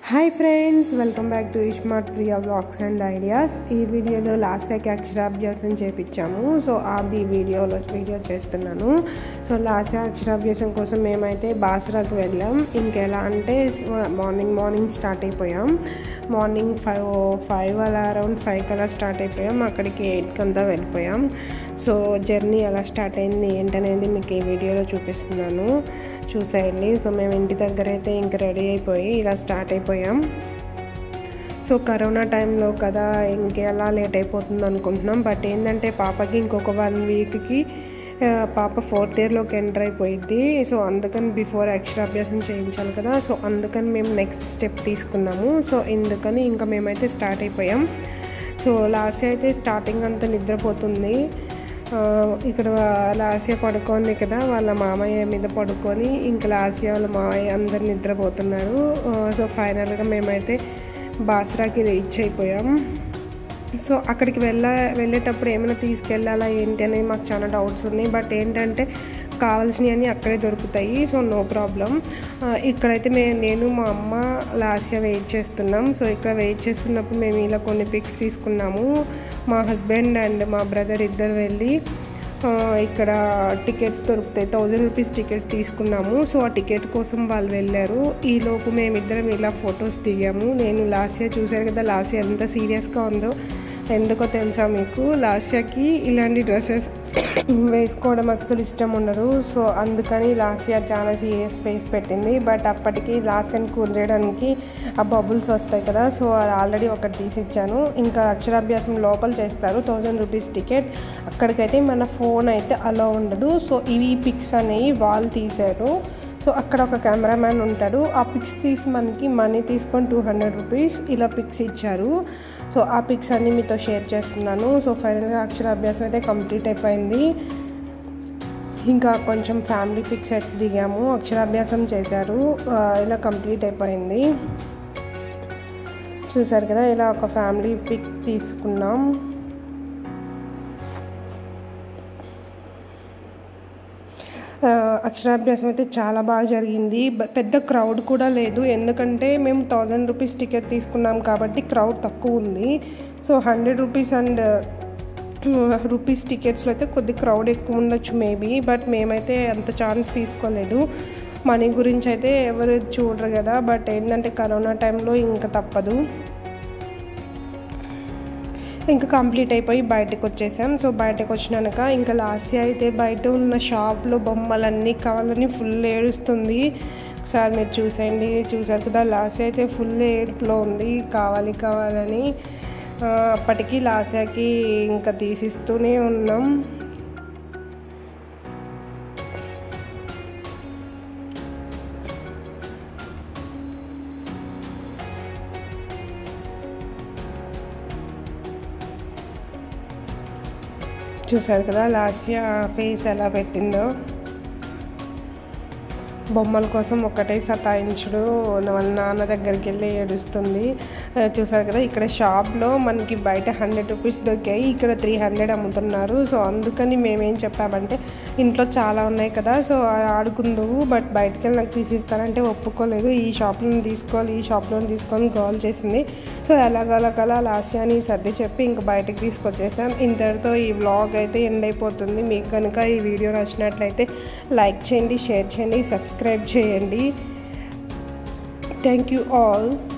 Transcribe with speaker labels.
Speaker 1: hi friends welcome back to ismart Priya blogs and ideas ఈ వీడియోలో last యాక్ అక్షరాభ్యాసం చేపించాము so అది వీడియోలో వీడియో చేస్తున్నాను సో లాస్ట్ అక్షరాభ్యాసం కోసం మేమైతే బాసరాకు వెళ్ళాం ఇంకెలా అంటే మార్నింగ్ మార్నింగ్ స్టార్ట్ అయిపోయాం మార్నింగ్ ఫైవ్ ఫైవ్ అలా అరౌండ్ ఫైవ్ కలా స్టార్ట్ అయిపోయాం అక్కడికి ఎయిట్కి అంతా వెళ్ళిపోయాం సో జర్నీ ఎలా స్టార్ట్ అయింది ఏంటనేది మీకు ఈ వీడియోలో చూపిస్తున్నాను చూసేయండి సో మేము ఇంటి దగ్గర అయితే ఇంక రెడీ అయిపోయి ఇలా స్టార్ట్ అయిపోయాం సో కరోనా టైంలో కదా ఇంకెలా లేట్ అయిపోతుంది అనుకుంటున్నాం బట్ ఏంటంటే పాపకి ఇంకొక వన్ వీక్కి పాప ఫోర్త్ ఇయర్లోకి ఎంటర్ అయిపోయింది సో అందుకని బిఫోర్ అక్షరాభ్యాసం చేయించాలి కదా సో అందుకని మేము నెక్స్ట్ స్టెప్ తీసుకున్నాము సో ఎందుకని ఇంకా మేమైతే స్టార్ట్ అయిపోయాం సో లాస్ట్ అయితే స్టార్టింగ్ అంతా నిద్రపోతుంది ఇక్కడ లాస్య పడుకుంది కదా వాళ్ళ మామయ్య మీద పడుకొని ఇంకా లాస్య వాళ్ళ మామయ్య అందరు నిద్రపోతున్నారు సో ఫైనల్గా మేమైతే బాసరాకి రీచ్ అయిపోయాం సో అక్కడికి వెళ్ళ వెళ్ళేటప్పుడు ఏమైనా తీసుకెళ్ళాలా ఏంటి అనేది మాకు చాలా డౌట్స్ ఉన్నాయి బట్ ఏంటంటే కావాల్సినవన్నీ అక్కడే దొరుకుతాయి సో నో ప్రాబ్లం ఇక్కడైతే మే నేను మా అమ్మ లాస్ట్ ఇయర్ వెయిట్ చేస్తున్నాం సో ఇక్కడ వెయిట్ చేస్తున్నప్పుడు మేము ఇలా కొన్ని పిక్స్ తీసుకున్నాము మా హస్బెండ్ అండ్ మా బ్రదర్ ఇద్దరు వెళ్ళి ఇక్కడ టికెట్స్ దొరుకుతాయి థౌజండ్ రూపీస్ టికెట్ తీసుకున్నాము సో ఆ టికెట్ కోసం వాళ్ళు వెళ్ళారు ఈలోపు మేమిద్దరం ఇలా ఫొటోస్ దిగాము నేను లాస్ట్ ఇయర్ చూశారు కదా లాస్ట్ ఇయర్ ఎంత సీరియస్గా ఉందో ఎందుకో తెలుసా మీకు లాస్ట్ ఇయర్కి ఇలాంటి డ్రెస్సెస్ వేసుకోవడం అస్సలు ఇష్టం ఉండదు సో అందుకని లాస్ట్ ఇయర్ చాలా సీరియస్ ఫేస్ పెట్టింది బట్ అప్పటికి లాస్ట్ అండ్ కూల్ చేయడానికి ఆ బబుల్స్ వస్తాయి కదా సో అది ఆల్రెడీ ఒకటి తీసి ఇచ్చాను ఇంకా అక్షరాభ్యాసం లోపల చేస్తారు థౌజండ్ రూపీస్ టికెట్ అక్కడికైతే మన ఫోన్ అయితే అలా ఉండదు సో ఇవి పిక్స్ అనేవి వాళ్ళు తీశారు సో అక్కడ ఒక కెమెరామ్యాన్ ఉంటాడు ఆ పిక్స్ తీసి మనకి మనీ తీసుకొని టూ హండ్రెడ్ రూపీస్ ఇలా పిక్స్ ఇచ్చారు సో ఆ పిక్స్ అన్నీ మీతో షేర్ చేస్తున్నాను సో ఫైనల్గా అక్షరాభ్యాసం అయితే కంప్లీట్ అయిపోయింది ఇంకా కొంచెం ఫ్యామిలీ పిక్స్ అయితే దిగాము అక్షరాభ్యాసం చేశారు ఇలా కంప్లీట్ అయిపోయింది చూసారు కదా ఇలా ఒక ఫ్యామిలీ పిక్ తీసుకున్నాం అక్షరాభ్యాసం అయితే చాలా బాగా జరిగింది పెద్ద క్రౌడ్ కూడా లేదు ఎందుకంటే మేము థౌజండ్ రూపీస్ టికెట్ తీసుకున్నాం కాబట్టి క్రౌడ్ తక్కువ ఉంది so hundred rupees and rupees టికెట్స్లో అయితే కొద్ది క్రౌడ్ ఎక్కువ ఉండొచ్చు మేబీ బట్ మేమైతే అంత ఛాన్స్ తీసుకోలేదు మనీ గురించి అయితే ఎవరు చూడరు కదా బట్ ఏంటంటే కరోనా టైంలో ఇంకా తప్పదు ఇంకా కంప్లీట్ అయిపోయి బయటకు వచ్చేసాం సో బయటకు వచ్చినాక ఇంకా లాస్ట్ అయితే బయట ఉన్న షాప్లో బొమ్మలన్నీ కావాలని ఫుల్ ఏడుస్తుంది ఒకసారి మీరు చూసేయండి చూసారు కదా లాస్ట్ అయితే ఫుల్ ఏడుపులో ఉంది కావాలి కావాలని అప్పటికి లాస్యాకి ఇంకా తీసిస్తూనే ఉన్నాం చూసారు కదా లాస్యా ఫేస్ ఎలా పెట్టిందో బొమ్మల కోసం ఒకటే సతాయించుడు వాళ్ళ నాన్న దగ్గరికి వెళ్ళి ఏడుస్తుంది చూసారు కదా ఇక్కడ షాప్లో మనకి బయట హండ్రెడ్ రూపీస్ దొరికాయి ఇక్కడ త్రీ హండ్రెడ్ అమ్ముతున్నారు సో అందుకని మేమేం చెప్పామంటే ఇంట్లో చాలా ఉన్నాయి కదా సో ఆడుకుందువు బట్ బయటకు వెళ్ళి నాకు తీసిస్తానంటే ఒప్పుకోలేదు ఈ షాప్లో తీసుకోవాలి ఈ షాప్లో తీసుకొని కాల్ చేసింది సో ఎలాగలకలా లాస్ట్ అని సర్ది చెప్పి ఇంక బయటకు తీసుకొచ్చేసాం ఇంతటితో ఈ వ్లాగ్ అయితే ఎండ్ అయిపోతుంది మీకు కనుక ఈ వీడియో నచ్చినట్లయితే లైక్ చేయండి షేర్ చేయండి సబ్స్క్రైబ్ చేయండి థ్యాంక్ యూ ఆల్